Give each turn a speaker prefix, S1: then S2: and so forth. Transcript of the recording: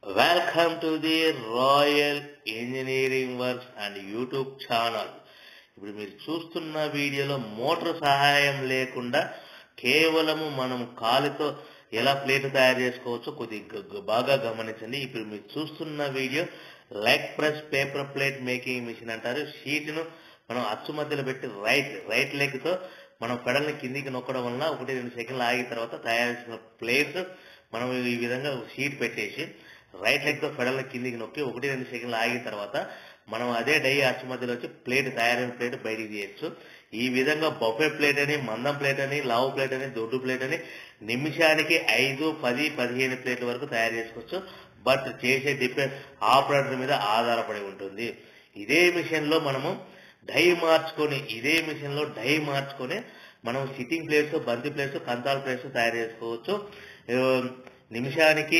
S1: welcome to the royal engineering works and YouTube channel ఇప్పుడు మీరు చూస్తున్న వీడియోలో మోటార్ సహాయం లేకుండా కేవలము మనం కాలుతో ఎలా ప్లేట్ తయారు చేసుకోవచ్చో కొద్దిగా బాగా గమనించండి ఇప్పుడు మీరు చూస్తున్న video leg press paper plate making machine అంటారు షీట్ను మనం అచ్చు మధ్యలో పెట్టి రైట్ రైట్ లెగ్ తో మనం పెడల్ని కిందికి నొక్కడం వలన ఒకటి రెండు సెకండ్లు ఆగిన తర్వాత తయారు చేసిన ప్లేట్స్ మనం ఈ విధంగా షీట్ పెట్టేసి రైట్ లెగ్ తో పెడల్ని కిందికి నొక్కి ఒకటి రెండు సెకండ్లు ఆగిన తర్వాత మనం అదే డై అచ్చు మధ్యలో వచ్చి ప్లేట్ తయారైన ప్లేట్ బయటికి తీయచ్చు ఈ విధంగా బొఫే ప్లేట్ అని మందం ప్లేట్ అని లావు ప్లేట్ అని దొడ్డు ప్లేట్ అని నిమిషానికి ఐదు పది పదిహేను ప్లేట్ల వరకు తయారు చేసుకోవచ్చు బట్ చేసే డిపెండ్ ఆపరేటర్ మీద ఆధారపడి ఉంటుంది ఇదే మిషన్ లో మనము డై మార్చుకొని ఇదే మిషన్ లో డై మార్చుకొని మనం సిట్టింగ్ ప్లేట్స్ బంతి ప్లేట్స్ కంతాల ప్లేట్స్ తయారు చేసుకోవచ్చు ఆ, నిమిషానికి